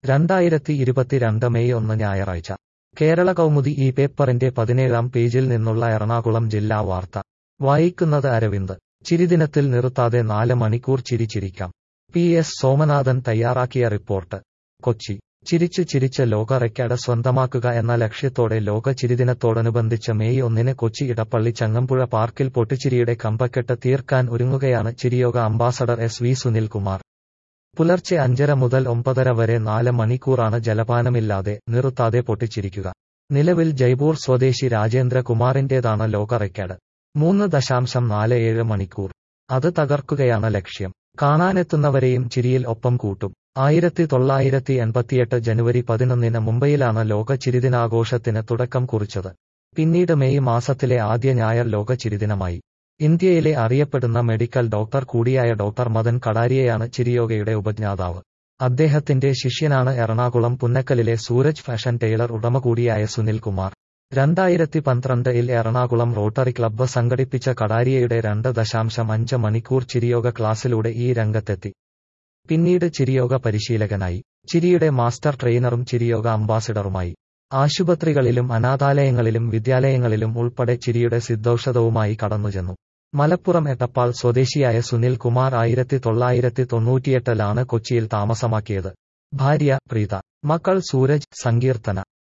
രണ്ടായിരത്തി ഇരുപത്തിരണ്ട് മെയ് ഒന്ന് ഞായറാഴ്ച കേരള കൗമുദി ഈ പേപ്പറിന്റെ പതിനേഴാം പേജിൽ നിന്നുള്ള എറണാകുളം ജില്ലാ വാർത്ത വായിക്കുന്നത് അരവിന്ദ് ചിരിദിനത്തിൽ നിർത്താതെ നാല് മണിക്കൂർ ചിരി ചിരിക്കാം പി എസ് സോമനാഥൻ തയ്യാറാക്കിയ റിപ്പോർട്ട് കൊച്ചി ചിരിച്ചു ചിരിച്ച് ലോക റെക്കോർഡ് സ്വന്തമാക്കുക എന്ന ലക്ഷ്യത്തോടെ ലോക ചിരിദിനത്തോടനുബന്ധിച്ച് മെയ് ഒന്നിന് കൊച്ചി ഇടപ്പള്ളി ചങ്ങമ്പുഴ പാർക്കിൽ പൊട്ടിച്ചിരിയുടെ കമ്പക്കെട്ട് തീർക്കാൻ ഒരുങ്ങുകയാണ് ചിരിയോഗ അംബാസഡർ എസ് വി സുനിൽകുമാർ പുലർച്ചെ അഞ്ചര മുതൽ ഒമ്പതര വരെ നാല് മണിക്കൂറാണ് ജലപാനമില്ലാതെ നിർത്താതെ പൊട്ടിച്ചിരിക്കുക നിലവിൽ ജയ്പൂർ സ്വദേശി രാജേന്ദ്ര കുമാറിന്റേതാണ് ലോക റെക്കോർഡ് മൂന്ന് ദശാംശം നാല് ഏഴ് മണിക്കൂർ അത് തകർക്കുകയാണ് ലക്ഷ്യം കാണാനെത്തുന്നവരെയും ചിരിയിൽ ഒപ്പം കൂട്ടും ആയിരത്തി തൊള്ളായിരത്തി എൺപത്തിയെട്ട് ജനുവരി പതിനൊന്നിന് മുംബൈയിലാണ് ലോക ചിരിദിനാഘോഷത്തിന് തുടക്കം കുറിച്ചത് പിന്നീട് മെയ് മാസത്തിലെ ആദ്യ ഞായർ ലോക ചിരിദിനമായി ഇന്ത്യയിലെ അറിയപ്പെടുന്ന മെഡിക്കൽ ഡോക്ടർ കൂടിയായ ഡോക്ടർ മദൻ കടാരിയയാണ് ചിരിയോഗയുടെ ഉപജ്ഞാതാവ് അദ്ദേഹത്തിന്റെ ശിഷ്യനാണ് എറണാകുളം പുന്നക്കലിലെ സൂരജ് ഫാഷൻ ടൈലർ ഉടമ കൂടിയായ സുനിൽ കുമാർ രണ്ടായിരത്തി പന്ത്രണ്ടിൽ എറണാകുളം റോട്ടറി ക്ലബ്ബ് സംഘടിപ്പിച്ച കടാരിയയുടെ രണ്ട് ദശാംശം അഞ്ച് മണിക്കൂർ ചിരിയോഗ ക്ലാസ്സിലൂടെ ഈ രംഗത്തെത്തി പിന്നീട് ചിരിയോഗ പരിശീലകനായി ചിരിയുടെ മാസ്റ്റർ ട്രെയിനറും ചിരിയോഗ അംബാസിഡറുമായി ആശുപത്രികളിലും അനാഥാലയങ്ങളിലും വിദ്യാലയങ്ങളിലും ഉൾപ്പെടെ ചിരിയുടെ സിദ്ധൌഷധവുമായി കടന്നുചെന്നു മലപ്പുറം എട്ടപ്പാൾ സ്വദേശിയായ സുനിൽ കുമാർ ആയിരത്തി തൊള്ളായിരത്തി തൊണ്ണൂറ്റിയെട്ടിലാണ് കൊച്ചിയിൽ താമസമാക്കിയത് ഭാര്യ പ്രീത മക്കൾ സൂരജ് സങ്കീർത്തന